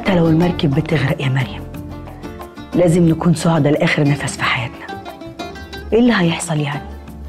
حتى لو المركب بتغرق يا مريم لازم نكون سعداء لاخر نفس في حياتنا ايه اللي هيحصل يعني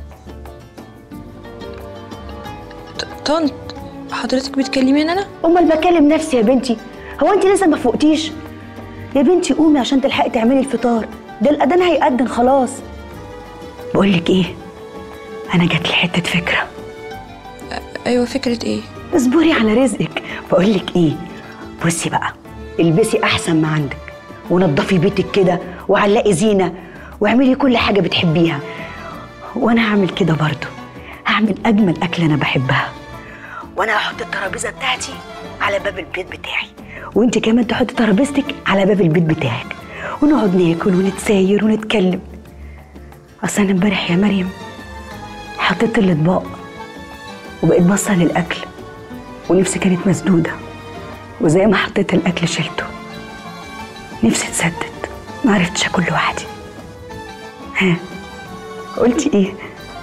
طنط حضرتك بتكلميني انا امال بكلم نفسي يا بنتي هو انت لسه ما فوقتيش يا بنتي قومي عشان تلحقي تعملي الفطار ده الاذان هيأذن خلاص بقول لك ايه انا جات لي حته فكره ايوه فكره ايه اصبري على رزقك بقول لك ايه بصي بقى البسي احسن ما عندك ونضفي بيتك كده وعلقي زينه واعملي كل حاجه بتحبيها وانا هعمل كده برضو هعمل اجمل اكل انا بحبها وانا هحط الترابيزه بتاعتي على باب البيت بتاعي وانت كمان تحطي ترابيزتك على باب البيت بتاعك ونقعد ناكل ونتساير ونتكلم اصل انا امبارح يا مريم حطيت الاطباق وبقيت باصه للاكل ونفسي كانت مسدوده وزي ما حطيت الاكل شلته نفسي اتسدد ما عرفتش اكل لوحدي ها قلتي ايه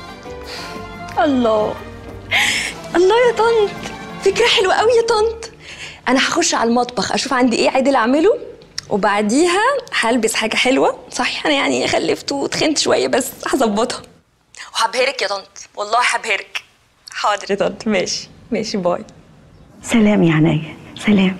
الله الله يا طنط فكره حلوه قوي يا طنط انا هخش على المطبخ اشوف عندي ايه عادل اعمله وبعديها هلبس حاجه حلوه صحيح انا يعني خلفت وتخنت شويه بس هظبطها وهبهرك يا طنط والله هبهرك حاضر يا طنط ماشي ماشي باي سلام يا عينيا سلام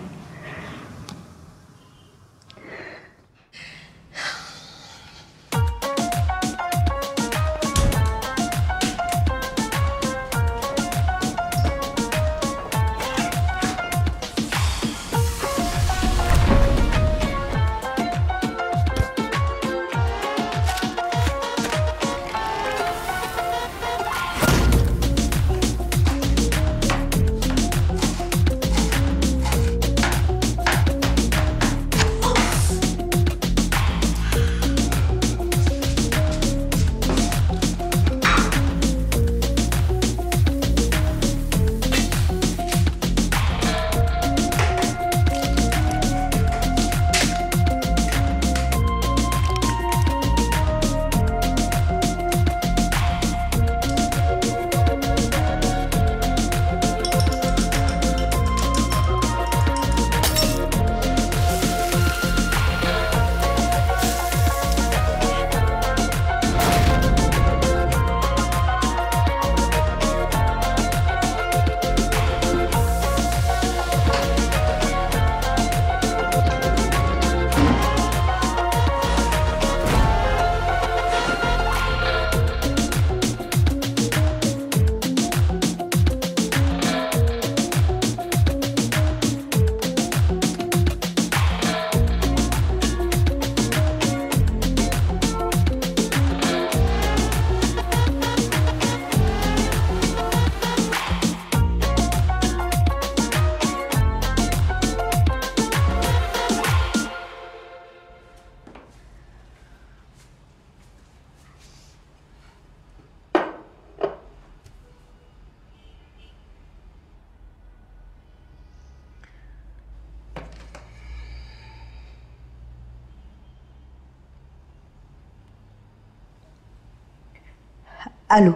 الو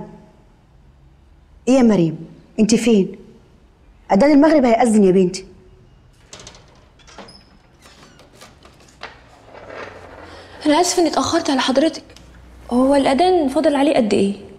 ايه يا مريم انت فين اذان المغرب هيأذن يا بنتي انا اسفه اني اتاخرت على حضرتك هو الاذان فاضل عليه قد ايه